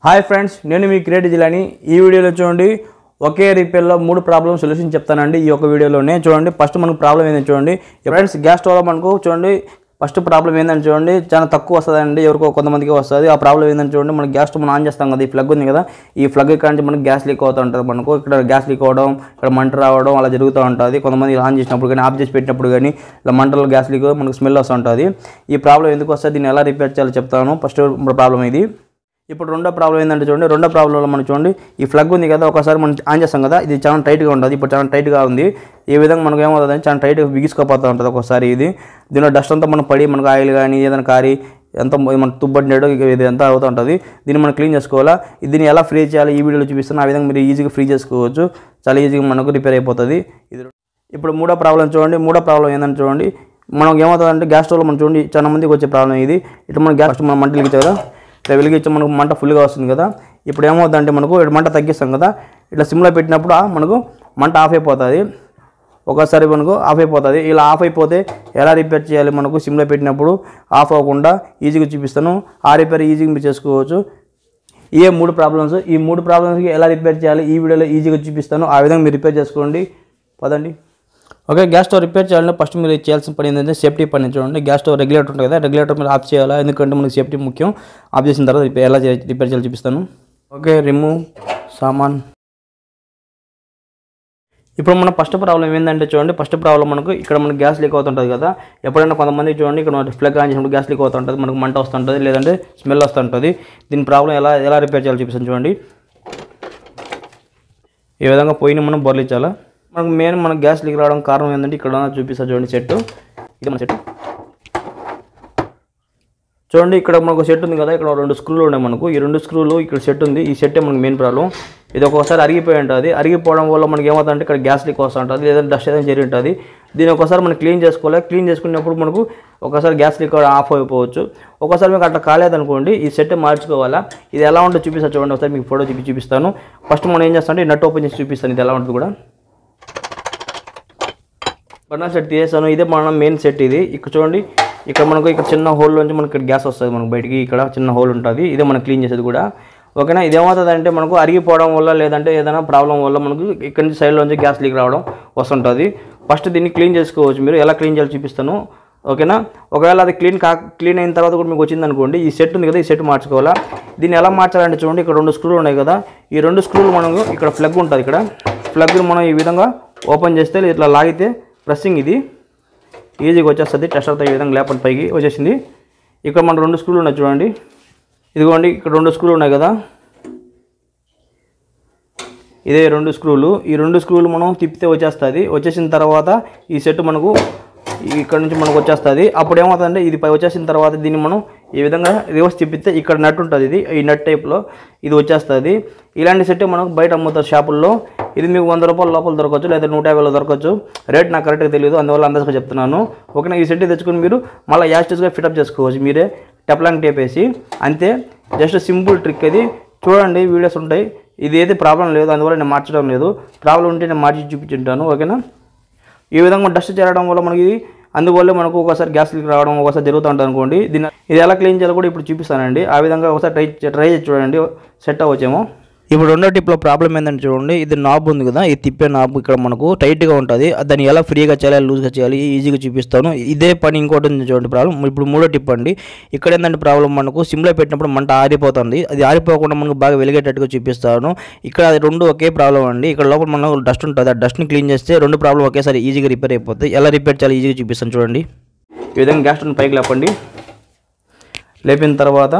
hi friends నేను మీ create జిల్లాని ఈ వీడియోలో చూడండి ఒకే రిపేర్లో మూడు ప్రాబ్లమ్ సొల్యూషన్ చెప్తానండి ఈ యొక్క వీడియోలోనే చూడండి ఫస్ట్ మనకు ప్రాబ్లం ఏంటంటే చూడండి ఫ్రెండ్స్ గ్యాస్ స్టవ్లో మనకు చూడండి ఫస్ట్ ప్రాబ్లం ఏంటంటే చూడండి చాలా తక్కువ వస్తుందండి ఎవరికో కొంతమందికి వస్తుంది ఆ ప్రాబ్లం ఏంటంటే చూడండి మనం గ్యాస్ స్టవ్ మనం ఆన్ చేస్తాం కదా ఈ ప్లగ్ ఉంది కదా ఈ ప్లగ్ ఇక్కడ నుంచి మనకి గ్యాస్ లీక్ అవుతూ ఉంటుంది మనకు ఇక్కడ గ్యాస్ లీక్ అవ్వడం ఇక్కడ మంట రావడం అలా జరుగుతూ ఉంటుంది కొంతమంది ఆన్ చేసినప్పుడు కానీ ఆఫ్ చేసి పెట్టినప్పుడు కానీ ఇలా మంటలు గ్యాస్ లీక్ మనకు స్మెల్ వస్తూ ఉంటుంది ఈ ప్రాబ్లం ఎందుకు వస్తుంది దీన్ని ఎలా రిపేర్ చేయాలో చెప్తాను ఫస్ట్ ప్రాబ్లం ఇది ఇప్పుడు రెండో ప్రాబ్లం ఏంటంటే చూడండి రెండో ప్రాబ్లంలో మనం చూడండి ఈ ఫ్లగ్ ఉంది కదా ఒకసారి మనం ఆన్ చేస్తాం కదా ఇది చాలా టైట్గా ఉంటుంది ఇప్పుడు చాలా టైట్గా ఉంది ఈ విధంగా మనకు ఏమవుతుంది చాలా టైట్గా బిగిసుకోపోతూ ఉంటుంది ఒకసారి ఇది దీనిలో డస్ట్ అంతా మనం పడి మనకు ఆయిల్ కానీ ఏదైనా కారి ఎంత మన తుబ్బడినాడు ఇది అంతా అవుతూ ఉంటుంది దీన్ని మనం క్లీన్ చేసుకోవాలా దీన్ని ఎలా ఫ్రీ చేయాలి ఈ వీడియోలో చూపిస్తాను ఆ విధంగా మీరు ఈజీగా ఫ్రీ చేసుకోవచ్చు చాలా ఈజీగా మనకు రిపేర్ అయిపోతుంది ఇది ఇప్పుడు మూడో ప్రాబ్లం చూడండి మూడో ప్రాబ్లం ఏంటంటే చూడండి మనకు ఏమవుతుందంటే గ్యాస్ స్టవ్లో మనం చూడండి చాలా మందికి వచ్చే ప్రాబ్లం ఇది ఇట్లా మనం గ్యాస్ మనం మంట వెలిగించాం కదా ఇట్లా వెలిగించి మనకు మంట ఫుల్గా వస్తుంది కదా ఇప్పుడు ఏమవుతుందంటే మనకు ఇట్లా మంట తగ్గిస్తాం కదా ఇట్లా సిమ్లో పెట్టినప్పుడు ఆ మనకు మంట ఆఫ్ అయిపోతుంది ఒకసారి మనకు ఆఫ్ అయిపోతుంది ఇలా ఆఫ్ అయిపోతే ఎలా రిపేర్ చేయాలి మనకు సిమ్లో పెట్టినప్పుడు ఆఫ్ అవ్వకుండా ఈజీగా చూపిస్తాను ఆ రిపేర్ ఈజీగా మీరు చేసుకోవచ్చు ఏ మూడు ప్రాబ్లమ్స్ ఈ మూడు ప్రాబ్లమ్స్కి ఎలా రిపేర్ చేయాలి ఈ వీడియోలో ఈజీగా చూపిస్తాను ఆ విధంగా మీరు రిపేర్ చేసుకోండి పదండి ఓకే గ్యాస్ స్టవ్ రిపేర్ చేయాలంటే ఫస్ట్ మీరు చేయాల్సిన పని ఏంటంటే సేఫ్టీ పని చూడండి గ్యాస్ స్టవ్ రెగ్యులేటర్ ఉంటుంది కదా రెగ్యులేటర్ మీరు ఆఫ్ చేయాలా ఎందుకంటే మనకి సేఫ్టీ ముఖ్యం ఆఫ్ చేసిన తర్వాత రిపేర్ ఎలా చే- రిపేర్ చేయాలి చూపిస్తాను ఓకే రిమూవ్ సామాన్ ఇప్పుడు మన ఫస్ట్ ప్రాబ్లం ఏంటంటే చూడండి ఫస్ట్ ప్రాబ్లం మనకు ఇక్కడ మనకు గ్యాస్ లీక్ అవుతుంటుంది కదా ఎప్పుడైనా కొంతమంది చూడండి ఇక్కడ ఫ్లగ్ ఆన్ చేసినప్పుడు గ్యాస్ లీక్ అవుతుంటుంది మనకు మంట వస్తుంటుంది లేదంటే స్మెల్ వస్తుంటుంది దీని ప్రాబ్లం ఎలా ఎలా రిపేర్ చేయాలో చూపిస్తాను చూడండి ఈ విధంగా పోయిన మనం బొర్లించాలా మనకు మెయిన్ మన గ్యాస్ లీక్ రావడం కారణం ఏంటంటే ఇక్కడ చూపిస్తా చూడండి సెట్ ఇది మన సెట్ చూడండి ఇక్కడ మనకు సెట్ ఉంది కదా ఇక్కడ రెండు స్క్రూలు ఉన్నాయి మనకు ఈ రెండు స్క్రూలు ఇక్కడ సెట్ ఉంది ఈ సెట్టే మనకు మెయిన్ ప్రాబ్లం ఇది ఒక్కొక్కసారి అరిగిపోయి ఉంటుంది అరిగిపోవడం వల్ల మనకి ఏమవుతుందంటే ఇక్కడ గ్యాస్ లీక్ వస్తూ ఉంటుంది లేదంటే డస్ట్ ఏదైనా జరిగి ఉంటుంది దీన్ని ఒకసారి మనం క్లీన్ చేసుకోవాలి క్లీన్ చేసుకున్నప్పుడు మనకు ఒకసారి గ్యాస్ లీక్ ఆఫ్ అయిపోవచ్చు ఒకసారి మీకు అట్లా కాలేదనుకోండి ఈ సెట్ మార్చుకోవాలా ఇది ఎలా ఉంటుందో చూపిస్తా చూడండి ఒకసారి మీకు ఫోటో చూపి చూపిస్తాను ఫస్ట్ మనం ఏం చేస్తామంటే ఈ నట్ ఓపెన్ చేసి చూపిస్తాను ఇది ఎలా ఉంటుంది కూడా బర్నర్ సెట్ తీసేసాను ఇదే మన మెయిన్ సెట్ ఇది ఇక్కడ చూడండి ఇక్కడ మనకు ఇక్కడ చిన్న హోల్ నుంచి మనకి ఇక్కడ గ్యాస్ వస్తుంది మనకు బయటికి ఇక్కడ చిన్న హోల్ ఉంటుంది ఇదే మనం క్లీన్ చేసేది కూడా ఓకేనా ఇది ఏమవుతుంది అంటే మనకు అరిగిపోవడం వల్ల లేదంటే ఏదైనా ప్రాబ్లం వల్ల మనకు ఇక్కడ నుంచి సైడ్ నుంచి గ్యాస్ లీక్ రావడం వస్తుంటుంది ఫస్ట్ దీన్ని క్లీన్ చేసుకోవచ్చు మీరు ఎలా క్లీన్ చేయాలో చూపిస్తాను ఓకేనా ఒకవేళ అది క్లీన్ కా క్లీన్ అయిన తర్వాత కూడా మీకు వచ్చింది అనుకోండి ఈ సెట్ ఉంది కదా ఈ సెట్ మార్చుకోవాలా దీన్ని ఎలా మార్చాలంటే చూడండి ఇక్కడ రెండు స్క్రూలు ఉన్నాయి కదా ఈ రెండు స్క్రూలు మనకు ఇక్కడ ప్లగ్ ఉంటుంది ఇక్కడ ప్లగ్ని మనం ఈ విధంగా ఓపెన్ చేస్తే ఇట్లా లాగితే ప్రెస్సింగ్ ఇది ఈజీగా వచ్చేస్తుంది టెస్టర్తో ఈ విధంగా లేపటి పైకి వచ్చేసింది ఇక్కడ మన రెండు స్క్రూలు ఉన్నాయి చూడండి ఇదిగోండి ఇక్కడ రెండు స్క్రూలు ఉన్నాయి కదా ఇదే రెండు స్క్రూలు ఈ రెండు స్క్రూలు మనం తిప్పితే వచ్చేస్తుంది వచ్చేసిన తర్వాత ఈ సెట్ మనకు ఇక్కడ నుంచి మనకు వచ్చేస్తుంది అప్పుడు ఏమవుతుందంటే ఇది పై వచ్చేసిన తర్వాత దీన్ని మనం ఈ విధంగా రివర్స్ తిప్పితే ఇక్కడ నట్ ఉంటుంది ఇది ఈ నట్ టైప్లో ఇది వచ్చేస్తుంది ఇలాంటి సెట్ మనకు బయట అమ్ముతారు షాపుల్లో ఇది మీకు వంద రూపాయల లోపల దొరకవచ్చు లేదా నూట యాభైలో దొరకవచ్చు రేట్ నాకు కరెక్ట్గా తెలియదు అందువల్ల అందాజగా చెప్తున్నాను ఓకేనా ఈ సెట్ తెచ్చుకొని మీరు మళ్ళీ యాస్టేజ్గా ఫిటప్ చేసుకోవచ్చు మీరే టెప్లాంగ్ టేప్ వేసి అంతే జస్ట్ సింపుల్ ట్రిక్ ఇది చూడండి వీడియోస్ ఉంటాయి ఇది అయితే ప్రాబ్లం లేదు అందువల్ల నేను మార్చడం లేదు ప్రాబ్లం ఉంటే నేను మార్చి చూపించుంటాను ఓకేనా ఈ విధంగా డస్ట్ చేరడం వల్ల మనకి ఇది అందువల్ల మనకు ఒకసారి గ్యాస్ లీక్ రావడం ఒకసారి జరుగుతూ ఉంటుంది అనుకోండి దీన్ని ఇది ఎలా క్లీన్ చేయాలో కూడా ఇప్పుడు చూపిస్తానండి ఆ విధంగా ఒకసారి ట్రై ట్రై చేసి చూడండి సెట్ అవ్వచ్చేమో ఇప్పుడు రెండో టిప్లో ప్రాబ్లం ఏంటంటే చూడండి ఇది నాబ్ ఉంది కదా ఈ తిప్పే నాబ్ ఇక్కడ మనకు టైట్గా ఉంటుంది దాన్ని ఎలా ఫ్రీగా చేయాలి లూజ్గా చేయాలి ఈజీగా చూపిస్తాను ఇదే పని ఇంకోటి ఉంది చూడండి ప్రాబ్లం ఇప్పుడు మూడో టిప్ అండి ఇక్కడ ఏంటంటే ప్రాబ్లం మనకు సిమ్లో పెట్టినప్పుడు మంట ఆరిపోతుంది అది ఆరిపోకుండా మనకు బాగా వెలిగేటట్టుగా చూపిస్తాను ఇక్కడ అది రెండు ఒకే ప్రాబ్లం అండి ఇక్కడ లోపల మనకు డస్ట్ ఉంటుంది ఆ డస్ట్ని క్లీన్ చేస్తే రెండు ప్రాబ్లం ఒకేసారి ఈజీగా రిపేర్ అయిపోతాయి ఎలా రిపేర్ చేయాలి ఈజీగా చూపిస్తాను చూడండి ఈ విధంగా గ్యాస్ స్టవ్ పైకి లేపండి లేపిన తర్వాత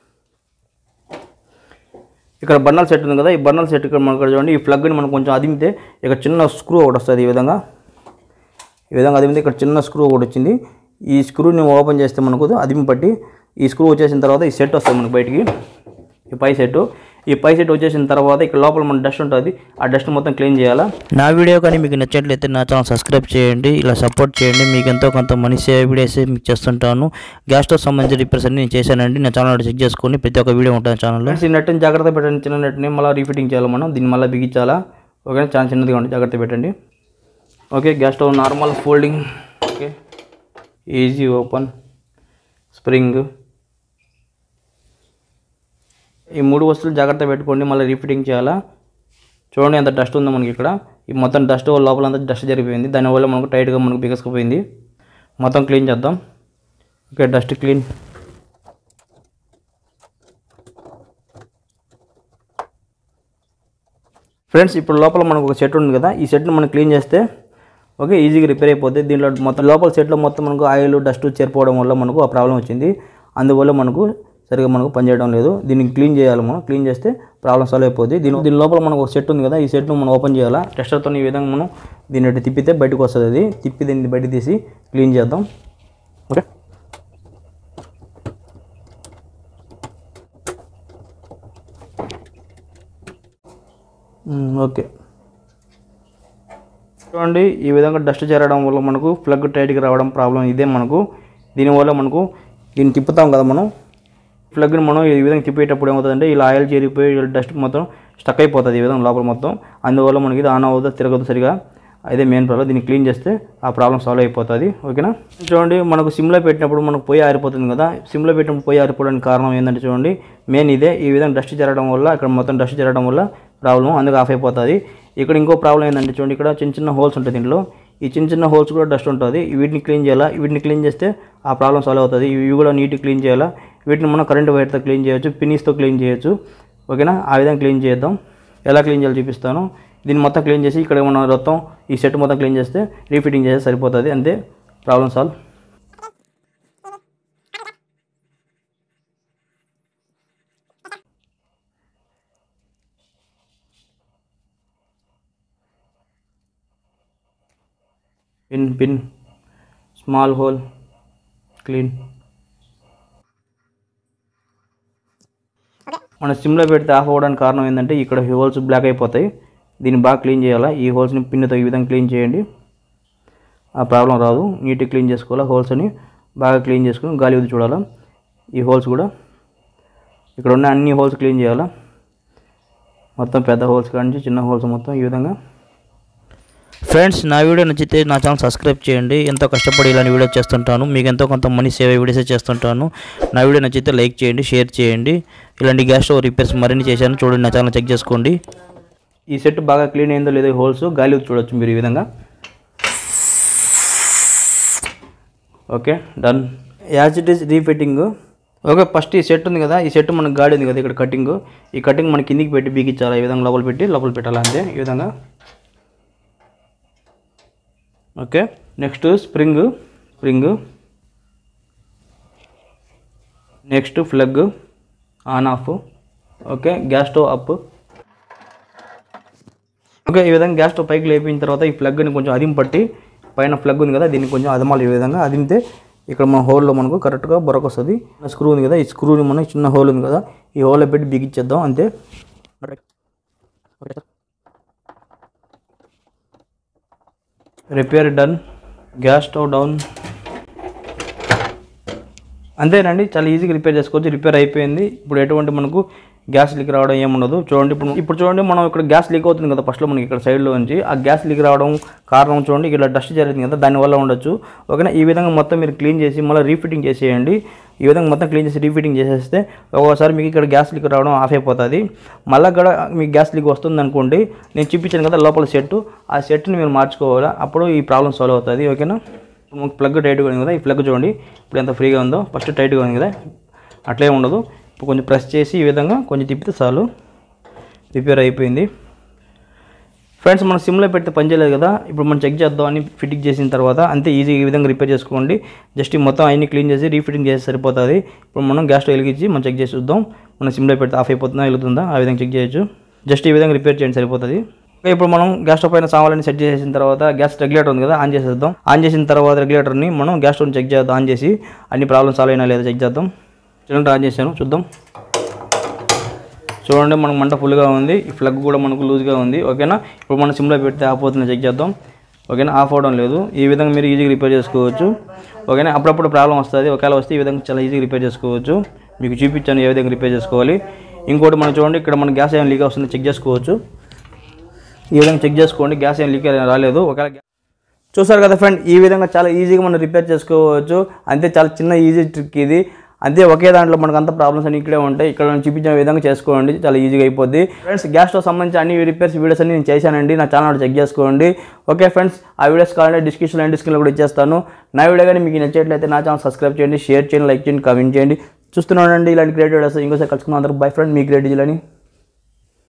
ఇక్కడ బర్నల్ సెట్ ఉంది కదా ఈ బర్నల్ సెట్ ఇక్కడ మనకు చూడండి ఈ ప్లగ్ని మనం కొంచెం అదిమితే ఇక్కడ చిన్న స్క్రూ ఒకటి వస్తుంది ఈ విధంగా ఈ విధంగా అదిమితే ఇక్కడ చిన్న స్క్రూ ఒకటి వచ్చింది ఈ స్క్రూని ఓపెన్ చేస్తే మనకు అదిమి పట్టి ఈ స్క్రూ వచ్చేసిన తర్వాత ఈ సెట్ వస్తుంది మనకు బయటికి ఈ పై సెట్ ఈ పై సెట్ వచ్చేసిన తర్వాత ఇక్కడ లోపల మన డస్ట్ ఉంటుంది ఆ డస్ట్ మొత్తం క్లీన్ చేయాలా నా వీడియో కానీ మీకు నచ్చినట్లయితే నా ఛానల్ సబ్స్క్రైబ్ చేయండి ఇలా సపోర్ట్ చేయండి మీకు ఎంతో కొంత మనీ సేవ్ వీడియోస్ మీకు చేస్తుంటాను గ్యాస్ స్టవ్ సంబంధించిన రిపేర్స్ అన్ని నేను చేశానండి నా ఛానల్ చెక్ చేసుకొని ప్రతి ఒక్క వీడియో ఉంటుంది ఛానల్లో ఫ్రెండ్స్ ఈ నెట్ని జాగ్రత్త పెట్టండి చిన్న నెట్ని మళ్ళీ రీఫిటింగ్ చేయాలి మనం దీన్ని మళ్ళీ బిగించాలా ఓకే చాలా చిన్నదిగా ఉంటుంది జాగ్రత్త పెట్టండి okay gas stove normal folding okay easy open spring ఈ మూడు వస్తువులు జాగ్రత్త పెట్టుకోండి మళ్ళీ రీఫిటింగ్ చేయాలా చూడండి ఎంత డస్ట్ ఉందో మనకి ఇక్కడ ఈ మొత్తం డస్ట్ లోపల అంతా డస్ట్ జరిగిపోయింది దానివల్ల మనకు టైట్గా మనకు బిగసుకుపోయింది మొత్తం క్లీన్ చేద్దాం ఓకే డస్ట్ క్లీన్ ఫ్రెండ్స్ ఇప్పుడు లోపల మనకు ఒక సెట్ ఉంది కదా ఈ సెట్ని మనం క్లీన్ చేస్తే ఓకే ఈజీగా రిపేర్ అయిపోద్ది దీంట్లో మొత్తం లోపల సెట్లో మొత్తం మనకు ఆయిల్ డస్ట్ చేరిపోవడం వల్ల మనకు ఆ ప్రాబ్లం వచ్చింది అందువల్ల మనకు సరిగా మనకు పనిచేయడం లేదు దీన్ని క్లీన్ చేయాలి మనం క్లీన్ చేస్తే ప్రాబ్లం సాల్వ్ అయిపోద్ది దీని దీని లోపల మనకు ఒక సెట్ ఉంది కదా ఈ సెట్ను మనం ఓపెన్ చేయాలా టెస్టర్తో ఈ విధంగా మనం దీన్ని ఇటు తిప్పితే బయటకు వస్తుంది అది తిప్పి దీన్ని బయట తీసి క్లీన్ చేద్దాం ఓకే మ్మ్, ఓకే చూడండి ఈ విధంగా డస్ట్ చేరడం వల్ల మనకు ప్లగ్ టైట్గా రావడం ప్రాబ్లం ఇదే మనకు దీనివల్ల మనకు దీన్ని తిప్పుతాం కదా మనం ప్లగ్ని మనం ఈ విధంగా తిప్పేటప్పుడు ఏమవుతుందంటే ఇలా ఆయిల్ చేరిపోయి డస్ట్ మొత్తం స్టక్ అయిపోతుంది ఈ విధంగా లోపల మొత్తం అందువల్ల మనకి ఇది ఆన్ అవ్వదు తిరగదు సరిగా అదే మెయిన్ ప్రాబ్లం దీన్ని క్లీన్ చేస్తే ఆ ప్రాబ్లం సాల్వ్ అయిపోతుంది ఓకేనా చూడండి మనకు సిమ్లో పెట్టినప్పుడు మనకు పొయ్యి ఆరిపోతుంది కదా సిమ్లో పెట్టినప్పుడు పొయ్యి ఆరిపోవడానికి కారణం ఏంటంటే చూడండి మెయిన్ ఇదే ఈ విధంగా డస్ట్ జరగడం వల్ల ఇక్కడ మొత్తం డస్ట్ జరగడం వల్ల ప్రాబ్లం అందుకు ఆఫ్ అయిపోతుంది ఇక్కడ ఇంకో ప్రాబ్లం ఏంటంటే చూడండి ఇక్కడ చిన్న చిన్న హోల్స్ ఉంటాయి దీంట్లో ఈ చిన్న చిన్న హోల్స్ కూడా డస్ట్ ఉంటుంది వీటిని క్లీన్ చేయాలా వీటిని క్లీన్ చేస్తే ఆ ప్రాబ్లం సాల్వ్ అవుతుంది ఇవి కూడా నీట్గా క్లీన్ చేయాలా వీటిని మనం కరెంట్ వైర్తో క్లీన్ చేయొచ్చు పినీస్తో క్లీన్ చేయొచ్చు ఓకేనా ఆ విధంగా క్లీన్ చేద్దాం ఎలా క్లీన్ చేయాలో చూపిస్తాను దీన్ని మొత్తం క్లీన్ చేసి ఇక్కడ మనం మొత్తం ఈ సెట్ మొత్తం క్లీన్ చేస్తే రీఫిటింగ్ చేస్తే సరిపోతుంది అంతే problem solve pin pin small hole clean మన సిమ్లో పెడితే ఆఫ్ అవ్వడానికి కారణం ఏంటంటే ఇక్కడ హోల్స్ బ్లాక్ అయిపోతాయి దీన్ని బాగా క్లీన్ చేయాలా ఈ హోల్స్ని పిన్నుతో ఈ విధంగా క్లీన్ చేయండి ఆ ప్రాబ్లం రాదు నీట్గా క్లీన్ చేసుకోవాలా హోల్స్ని బాగా క్లీన్ చేసుకుని గాలి వదిలి చూడాలా ఈ హోల్స్ కూడా ఇక్కడ ఉన్న అన్ని హోల్స్ క్లీన్ చేయాలా మొత్తం పెద్ద హోల్స్ కానీ చిన్న హోల్స్ మొత్తం ఈ విధంగా ఫ్రెండ్స్ నా వీడియో నచ్చితే నా ఛానల్ సబ్స్క్రైబ్ చేయండి ఎంతో కష్టపడి ఇలాంటి వీడియో చేస్తుంటాను మీకు ఎంతో కొంత మనీ సేవ్ అయ్యే వీడియోసే చేస్తుంటాను నా వీడియో నచ్చితే లైక్ చేయండి షేర్ చేయండి ఇలాంటి గ్యాస్ స్టవ్ రిపేర్స్ మరిన్ని చేశాను చూడండి నా ఛానల్ చెక్ చేసుకోండి ఈ సెట్ బాగా క్లీన్ అయిందో లేదో హోల్స్ గాలి వదిలి చూడొచ్చు మీరు ఈ విధంగా okay done as it is refitting okay first ఈ సెట్ ఉంది కదా ఈ సెట్ మనకు గాడి ఉంది కదా ఇక్కడ కటింగ్ ఈ కటింగ్ మన కిందికి పెట్టి బీగించాలి ఈ విధంగా లోపల పెట్టి లోపల పెట్టాలి అంతే ఈ విధంగా okay next spring spring next plug on off okay gas stove up okay ఈ విధంగా గ్యాస్ స్టవ్ పైకి లేపిన తర్వాత ఈ ప్లగ్ని కొంచెం అదిం పట్టి పైన ప్లగ్ ఉంది కదా దీన్ని కొంచెం అదమాలి ఈ విధంగా అదిమితే ఇక్కడ మన హోల్లో మనకు కరెక్ట్గా బొరక వస్తుంది స్క్రూ ఉంది కదా ఈ స్క్రూని మనం చిన్న హోల్ ఉంది కదా ఈ హోల్లో పెట్టి బిగించేద్దాం అంతే repair done gas stove down అంతేనండి చాలా ఈజీగా రిపేర్ చేసుకోవచ్చు రిపేర్ అయిపోయింది ఇప్పుడు ఎటువంటి మనకు గ్యాస్ లీక్ రావడం ఏముండదు చూడండి ఇప్పుడు ఇప్పుడు చూడండి మనం ఇక్కడ గ్యాస్ లీక్ అవుతుంది కదా ఫస్ట్లో మనకి ఇక్కడ సైడ్లో నుంచి ఆ గ్యాస్ లీక్ రావడం కారణం చూడండి ఇక్కడ డస్ట్ జరిగింది కదా దానివల్ల ఉండొచ్చు ఓకేనా ఈ విధంగా మొత్తం మీరు క్లీన్ చేసి మళ్ళీ రీఫిటింగ్ చేసేయండి ఈ విధంగా మొత్తం క్లీన్ చేసి రీఫిటింగ్ చేసేస్తే ఒక్కోసారి మీకు ఇక్కడ గ్యాస్ లీక్ రావడం ఆఫ్ అయిపోతుంది మళ్ళీ కూడా మీకు గ్యాస్ లీక్ వస్తుంది అనుకోండి నేను చూపించాను కదా లోపల సెట్ ఆ సెట్ని మీరు మార్చుకోవాలా అప్పుడు ఈ ప్రాబ్లం సాల్వ్ అవుతుంది ఓకేనా మనకు ప్లగ్ టైట్గా ఉంది కదా ఈ ప్లగ్ చూడండి ఇప్పుడు ఎంత ఫ్రీగా ఉందో ఫస్ట్ టైట్గా ఉంది కదా అట్లే ఉండదు ఇప్పుడు కొంచెం ప్రెస్ చేసి ఈ విధంగా కొంచెం తిప్పితే చాలు రిపేర్ అయిపోయింది ఫ్రెండ్స్ మనం సిమ్లో పెడితే పనిచేయలేదు కదా ఇప్పుడు మనం చెక్ చేద్దాం అని ఫిట్టింగ్ చేసిన తర్వాత అంతే ఈజీ ఈ విధంగా రిపేర్ చేసుకోండి జస్ట్ ఈ మొత్తం అన్ని క్లీన్ చేసి రీఫిట్టింగ్ చేసి సరిపోతుంది ఇప్పుడు మనం గ్యాస్ స్టవ్ వెలిగించి మనం చెక్ చేసి చూద్దాం మనం సిమ్లో పెడితే ఆఫ్ అయిపోతుందా వెళ్తుందా ఆ విధంగా చెక్ చేయొచ్చు జస్ట్ ఈ విధంగా రిపేర్ చేయండి సరిపోతుంది ఓకే, ఇప్పుడు మనం గ్యాస్ స్టవ్ పైన సామాన్లన్నీ సెట్ చేసిన తర్వాత గ్యాస్ రెగ్యులేటర్ ఉంది కదా ఆన్ చేసేద్దాం ఆన్ చేసిన తర్వాత రెగ్యులేటర్ని మనం గ్యాస్ స్టవ్ని చెక్ చేద్దాం ఆన్ చేసి అన్ని ప్రాబ్లమ్స్ సాల్వ్ అయినా లేదా చెక్ చేద్దాం చూడండి ఆన్ చేశాను చూద్దాం చూడండి మనకు మంట ఫుల్గా ఉంది ఈ ప్లగ్ కూడా మనకు లూజ్గా ఉంది ఓకేనా ఇప్పుడు మనం సిమ్లో పెడితే ఆఫ్ అవుతుందో చెక్ చేద్దాం ఓకేనా ఆఫ్ అవడం లేదు ఈ విధంగా మీరు ఈజీగా రిపేర్ చేసుకోవచ్చు ఓకేనా అప్పుడప్పుడు ప్రాబ్లం వస్తుంది ఒకవేళ వస్తే ఈ విధంగా చాలా ఈజీగా రిపేర్ చేసుకోవచ్చు మీకు చూపించాను ఏ విధంగా రిపేర్ చేసుకోవాలి ఇంకోటి మనం చూడండి ఇక్కడ మన గ్యాస్ ఏమైనా లీక్ వస్తుందో చెక్ చేసుకోవచ్చు ఈ విధంగా చెక్ చేసుకోండి గ్యాస్ ఏం లీక్ రాలేదు ఒకవేళ గ్యా- చూసారు కదా ఫ్రెండ్ ఈ విధంగా చాలా ఈజీగా మనం రిపేర్ చేసుకోవచ్చు అంతే చాలా చిన్న ఈజీ ట్రిక్ ఇది అంతే ఒకే దాంట్లో మనకు అంత ప్రాబ్లమ్స్ అన్ని ఇక్కడే ఉంటాయి ఇక్కడ నేను చూపించిన విధంగా చేసుకోండి చాలా ఈజీగా అయిపోద్ది ఫ్రెండ్స్ గ్యాస్ స్టవ్ సంబంధించి అన్ని రిపేర్స్ వీడియోస్ అన్ని నేను చేశానండి నా ఛానల్ చెక్ చేసుకోండి ఓకే ఫ్రెండ్స్ ఆ వీడియోస్ కావాలంటే డిస్క్రిప్షన్ అండ్ డిస్క్రిప్షన్లో కూడా ఇచ్చేస్తాను నా వీడియో కానీ మీకు నచ్చేట్లయితే నా ఛానల్ సబ్స్క్రైబ్ చేయండి షేర్ చేయండి లైక్ చేయండి కామెంట్ చేయండి చూస్తున్నానండి ఇలాంటి క్రియేటివ్ వీడియోస్ ఇంకోసారి కలుసుకున్నాం అందరూ బై ఫ్రెండ్ మీ క్రియేటివ్ అని